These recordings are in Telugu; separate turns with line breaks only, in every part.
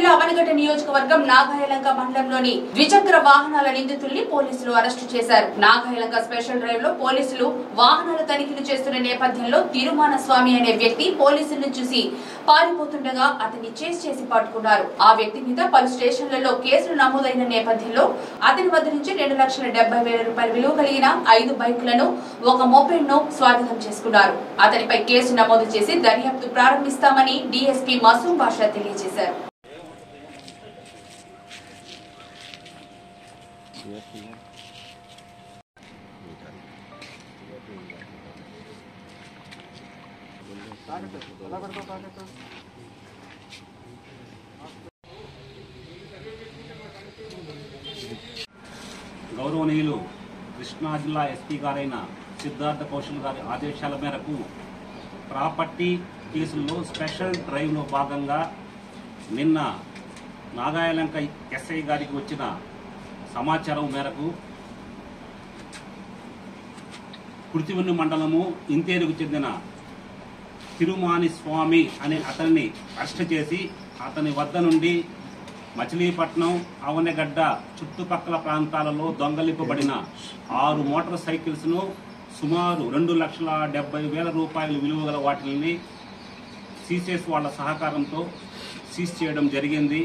జిల్లా అవనగడ్డ నియోజకవర్గం నాగాయలంక మండలంలోని ద్విచక్ర వాహనాల నిందితుల్ని పోలీసులు అరెస్టు చేశారు నాగాయలంక స్పెషల్ డ్రైవ్ లో పోలీసులు వాహనాల తనిఖీలు చేస్తున్న నేపథ్యంలో తిరుమాన స్వామి అనే వ్యక్తి పోలీసులను చూసి పారిపోతుండగా అతన్ని చేసి చేసి పట్టుకున్నారు ఆ వ్యక్తి మీద పలు స్టేషన్లలో కేసులు నమోదైన నేపథ్యంలో అతని వద్ద నుంచి రెండు లక్షల డెబ్బై వేల రూపాయల విలువ కలిగిన ఐదు బైకులను ఒక మోపెడ్ ను స్వాధీనం చేసుకున్నారు అతనిపై కేసు నమోదు చేసి దర్యాప్తు ప్రారంభిస్తామని డీఎస్పీ మసూం బాషా తెలియజేశారు
గౌరవనీయులు కృష్ణా జిల్లా ఎస్పీ గారైన సిద్ధార్థ కౌశల్ గారి ఆదేశాల మేరకు ప్రాపర్టీ కేసుల్లో స్పెషల్ డ్రైవ్లో భాగంగా నిన్న నాగాయలంక ఎస్ఐ గారికి వచ్చిన సమాచారం మేరకు కృతివెన్ను మండలము ఇంతేరుకు చెందిన తిరుమాని స్వామి అనే అతన్ని అరెస్ట్ చేసి అతని వద్ద నుండి మచిలీపట్నం అవనగడ్డ చుట్టుపక్కల ప్రాంతాలలో దొంగలింపబడిన ఆరు మోటార్ సైకిల్స్ ను సుమారు రెండు లక్షల డెబ్బై వేల రూపాయలు విలువ గల వాటిని సీసెస్ వాళ్ళ సహకారంతో సీజ్ చేయడం జరిగింది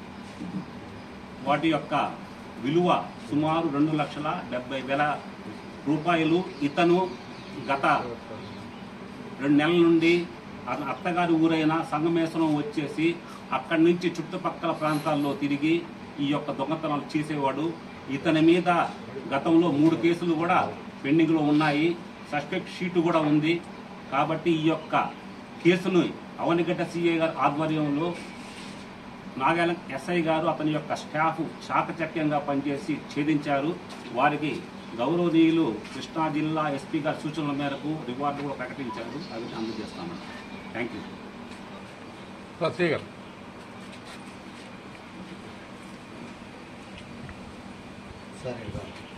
వాటి యొక్క విలువ సుమారు రెండు లక్షల డెబ్బై వేల రూపాయలు ఇతను గత రెండు నెలల నుండి అతని అత్తగారి ఊరైన సంగమేశ్వరం వచ్చేసి అక్కడి నుంచి చుట్టుపక్కల ప్రాంతాల్లో తిరిగి ఈ యొక్క దొంగతనాలు చేసేవాడు ఇతని మీద గతంలో మూడు కేసులు కూడా పెండింగ్లో ఉన్నాయి సస్పెక్ట్ షీటు కూడా ఉంది కాబట్టి ఈ యొక్క కేసును అవనిగడ్డ సిఐ గారి ఆధ్వర్యంలో నాగాలం ఎస్ఐ గారు అతని యొక్క స్టాఫ్ చాకచక్యంగా పనిచేసి ఛేదించారు వారికి గౌరవనీయులు కృష్ణా జిల్లా ఎస్పీ గారి సూచనల మేరకు రివార్డు కూడా ప్రకటించారు అవి అందజేస్తాను థ్యాంక్ యూ
సత్య గారు
సరే